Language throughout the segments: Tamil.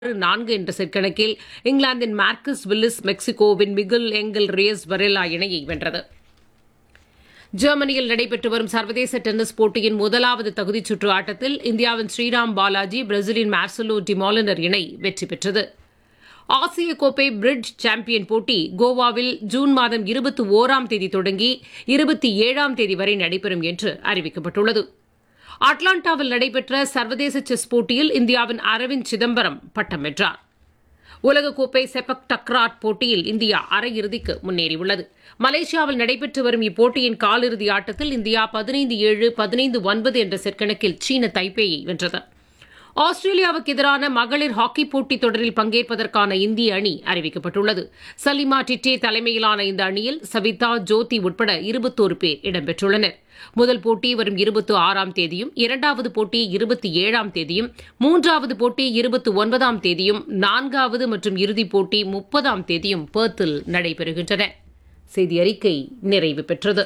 நான்கு என்ற செட் கணக்கில் இங்கிலாந்தின் மார்க்கஸ் வில்லிஸ் மெக்சிகோவின் மிகுல் எங்கல் ரேஸ் வரேலா இணையை வென்றது ஜெர்மனியில் நடைபெற்று வரும் சர்வதேச டென்னிஸ் போட்டியின் முதலாவது தகுதிச் சுற்று ஆட்டத்தில் இந்தியாவின் ஸ்ரீராம் பாலாஜி பிரேசிலின் மார்சலோ டிமாலினர் இணை வெற்றி பெற்றது ஆசிய கோப்பை பிரிட்ஜ் சாம்பியன் போட்டி கோவாவில் ஜூன் மாதம் இருபத்தி ஓராம் தேதி தொடங்கி இருபத்தி ஏழாம் தேதி வரை நடைபெறும் என்று அறிவிக்கப்பட்டுள்ளது அட்லாண்டாவில் நடைபெற்ற சர்வதேச செஸ் போட்டியில் இந்தியாவின் அரவிந்த் சிதம்பரம் பட்டம் வென்றார் உலகக்கோப்பை செபக் டக்ராட் போட்டியில் இந்தியா அரையிறுதிக்கு முன்னேறியுள்ளது மலேசியாவில் நடைபெற்று வரும் இப்போட்டியின் காலிறுதி ஆட்டத்தில் இந்தியா பதினைந்து ஏழு பதினைந்து ஒன்பது என்ற செட் கணக்கில் சீன தைப்பேயை வென்றது ஆஸ்திரேலியாவுக்கு எதிரான மகளிர் ஹாக்கி போட்டித் தொடரில் பங்கேற்பதற்கான இந்திய அணி அறிவிக்கப்பட்டுள்ளது சலிமா டிட்டே தலைமையிலான இந்த அணியில் சவிதா ஜோதி உட்பட இருபத்தோரு பேர் இடம்பெற்றுள்ளனர் முதல் போட்டி வரும் இருபத்தி ஆறாம் தேதியும் இரண்டாவது போட்டி இருபத்தி ஏழாம் தேதியும் மூன்றாவது போட்டி இருபத்தி ஒன்பதாம் தேதியும் நான்காவது மற்றும் இறுதிப் போட்டி முப்பதாம் தேதியும் பேர்த்தில் நடைபெறுகின்றன செய்தி அறிக்கை நிறைவு பெற்றது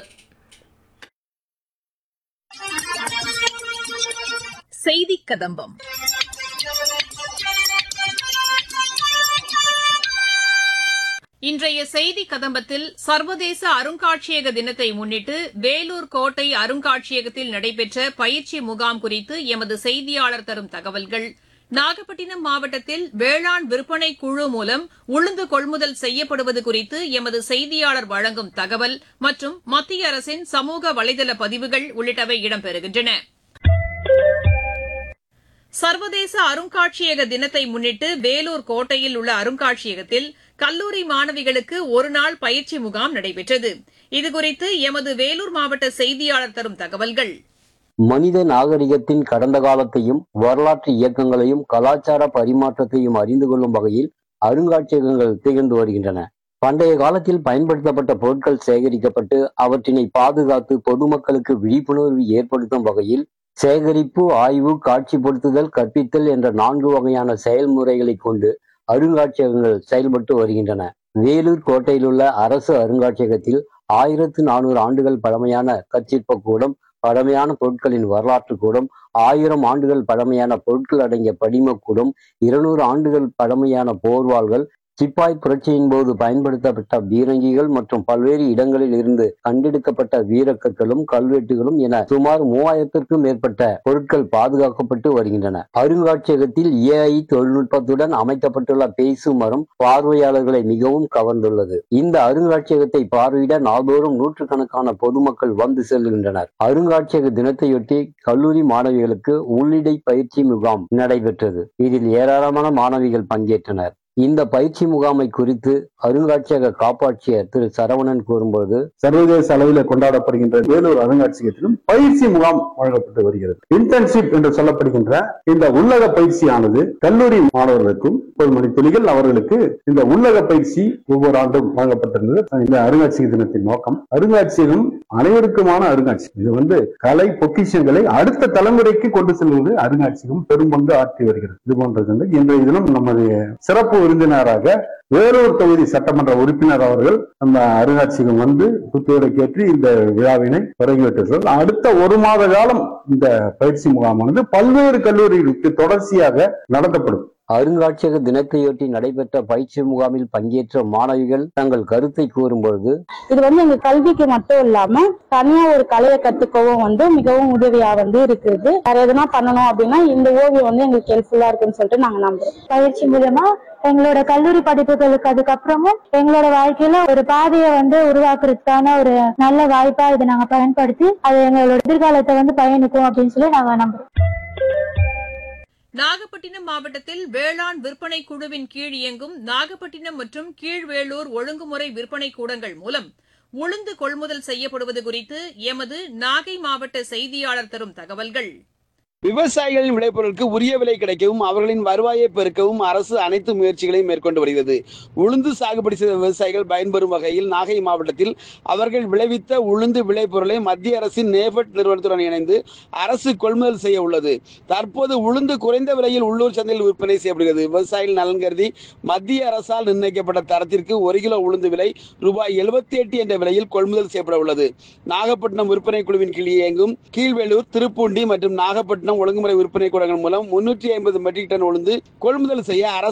செய்தி கதம்பம் இன்றைய செய்தி கதம்பத்தில் சர்வதேச அருங்காட்சியக தினத்தை முன்னிட்டு வேலூர் கோட்டை அருங்காட்சியகத்தில் நடைபெற்ற பயிற்சி முகாம் குறித்து எமது செய்தியாளர் தரும் தகவல்கள் நாகப்பட்டினம் மாவட்டத்தில் வேளாண் விற்பனை குழு மூலம் உளுந்து கொள்முதல் செய்யப்படுவது குறித்து எமது செய்தியாளர் வழங்கும் தகவல் மற்றும் மத்திய அரசின் சமூக வலைதள பதிவுகள் உள்ளிட்டவை இடம்பெறுகின்றன சர்வதேச அருங்காட்சியக தினத்தை முன்னிட்டு வேலூர் கோட்டையில் உள்ள அருங்காட்சியகத்தில் கல்லூரி மாணவிகளுக்கு ஒருநாள் பயிற்சி முகாம் நடைபெற்றது இதுகுறித்து எமது வேலூர் மாவட்ட செய்தியாளர் தரும் தகவல்கள் மனித நாகரிகத்தின் கடந்த காலத்தையும் வரலாற்று இயக்கங்களையும் கலாச்சார பரிமாற்றத்தையும் அறிந்து கொள்ளும் வகையில் அருங்காட்சியகங்கள் திகழ்ந்து வருகின்றன பண்டைய காலத்தில் பயன்படுத்தப்பட்ட பொருட்கள் சேகரிக்கப்பட்டு அவற்றினை பாதுகாத்து பொதுமக்களுக்கு விழிப்புணர்வு ஏற்படுத்தும் வகையில் சேகரிப்பு ஆய்வு காட்சிப்படுத்துதல் கற்பித்தல் என்ற நான்கு வகையான செயல்முறைகளை கொண்டு அருங்காட்சியகங்கள் செயல்பட்டு வருகின்றன வேலூர் கோட்டையில் உள்ள அரசு அருங்காட்சியகத்தில் ஆயிரத்து நானூறு ஆண்டுகள் பழமையான கற்சிற்ப கூடம் பழமையான பொருட்களின் வரலாற்று கூடம் ஆயிரம் ஆண்டுகள் பழமையான பொருட்கள் அடங்கிய படிமக்கூடம் இருநூறு ஆண்டுகள் பழமையான போர்வாள்கள் சிப்பாய் புரட்சியின் போது பயன்படுத்தப்பட்ட பீரங்கிகள் மற்றும் பல்வேறு இடங்களில் இருந்து கண்டெடுக்கப்பட்ட வீரக்கற்களும் கல்வெட்டுகளும் என சுமார் மூவாயிரத்திற்கும் மேற்பட்ட பொருட்கள் பாதுகாக்கப்பட்டு வருகின்றன அருங்காட்சியகத்தில் ஏஐ தொழில்நுட்பத்துடன் அமைக்கப்பட்டுள்ள பேசு மரம் பார்வையாளர்களை மிகவும் கவர்ந்துள்ளது இந்த அருங்காட்சியகத்தை பார்வையிட நாள்தோறும் நூற்றுக்கணக்கான பொதுமக்கள் வந்து செல்கின்றனர் அருங்காட்சியக தினத்தையொட்டி கல்லூரி மாணவிகளுக்கு உள்ளிடை பயிற்சி முகாம் நடைபெற்றது இதில் ஏராளமான மாணவிகள் பங்கேற்றனர் இந்த பயிற்சி முகாமை குறித்து அருங்காட்சியக காப்பாட்சியர் திரு சரவணன் கூறும்போது சர்வதேச அளவில் கொண்டாடப்படுகின்ற வேலூர் அருங்காட்சியகத்திலும் பயிற்சி முகாம் வழங்கப்பட்டு வருகிறது இன்டர்ன்ஷிப் என்று சொல்லப்படுகின்ற இந்த உள்ளக பயிற்சியானது கல்லூரி மாணவர்களுக்கும் ஒரு மணி துளிகள் அவர்களுக்கு இந்த உள்ளக பயிற்சி ஒவ்வொரு ஆண்டும் வழங்கப்பட்டிருந்தது இந்த அருங்காட்சியக தினத்தின் நோக்கம் அருங்காட்சியகம் அனைவருக்குமான அருங்காட்சியகம் இது வந்து கலை பொக்கிஷங்களை அடுத்த தலைமுறைக்கு கொண்டு செல்வது அருங்காட்சியகம் பெரும் பங்கு ஆற்றி வருகிறது இது போன்றது இன்றைய தினம் நமது சிறப்பு விருந்தினராக வேலூர் தொகுதி சட்டமன்ற உறுப்பினர் அவர்கள் நம்ம அருங்காட்சியகம் வந்து புத்துவரைக்கேற்று இந்த விழாவினை தொடங்கிவிட்டார்கள் அடுத்த ஒரு மாத காலம் இந்த பயிற்சி முகாமானது பல்வேறு கல்லூரிகளுக்கு தொடர்ச்சியாக நடத்தப்படும் அருங்காட்சியக தினத்தையொட்டி நடைபெற்ற பயிற்சி முகாமில் பங்கேற்ற மாணவிகள் தங்கள் கருத்தை கூறும்பொழுது இது வந்து எங்க கல்விக்கு மட்டும் இல்லாம தனியா ஒரு கலையை கத்துக்கவும் வந்து மிகவும் உதவியா வந்து இருக்குது வேற எதுனா பண்ணணும் அப்படின்னா இந்த ஓவியம் வந்து எங்களுக்கு ஹெல்ப்ஃபுல்லா இருக்குன்னு சொல்லிட்டு நாங்க நம்புறோம் பயிற்சி மூலமா எங்களோட கல்லூரி படிப்புகளுக்கு அதுக்கப்புறமும் எங்களோட வாழ்க்கையில ஒரு பாதையை வந்து உருவாக்குறதுக்கான ஒரு நல்ல வாய்ப்பா இதை நாங்க பயன்படுத்தி அது எங்களோட எதிர்காலத்தை வந்து பயணிக்கும் அப்படின்னு சொல்லி நாங்க நம்புறோம் நாகப்பட்டினம் மாவட்டத்தில் வேளாண் விற்பனை குழுவின் கீழ் இயங்கும் நாகப்பட்டினம் மற்றும் கீழ்வேளூர் ஒழுங்குமுறை விற்பனை கூடங்கள் மூலம் உளுந்து கொள்முதல் செய்யப்படுவது குறித்து எமது நாகை மாவட்ட செய்தியாளர் தரும் தகவல்கள் விவசாயிகளின் விளைபொருளுக்கு உரிய விலை கிடைக்கவும் அவர்களின் வருவாயை பெருக்கவும் அரசு அனைத்து முயற்சிகளையும் மேற்கொண்டு வருகிறது உளுந்து சாகுபடி செய்த விவசாயிகள் பயன்பெறும் வகையில் நாகை மாவட்டத்தில் அவர்கள் விளைவித்த உளுந்து விளைபொருளை மத்திய அரசின் நேபட் நிறுவனத்துடன் இணைந்து அரசு கொள்முதல் செய்ய உள்ளது தற்போது உளுந்து குறைந்த விலையில் உள்ளூர் சந்தையில் விற்பனை செய்யப்படுகிறது விவசாயிகள் நலன் கருதி மத்திய அரசால் நிர்ணயிக்கப்பட்ட தரத்திற்கு ஒரு கிலோ உளுந்து விலை ரூபாய் எழுபத்தி எட்டு என்ற விலையில் கொள்முதல் செய்யப்பட உள்ளது நாகப்பட்டினம் விற்பனை குழுவின் கீழ் இயங்கும் கீழ்வேலூர் திருப்பூண்டி மற்றும் நாகப்பட்டினம் ஒழுங்குமுறை விற்பனை கூடங்கள் மூலம் முன்னூற்றி ஐம்பது மெட்ரிக் டன் உளுந்து கொள்முதல் செய்ய அரசு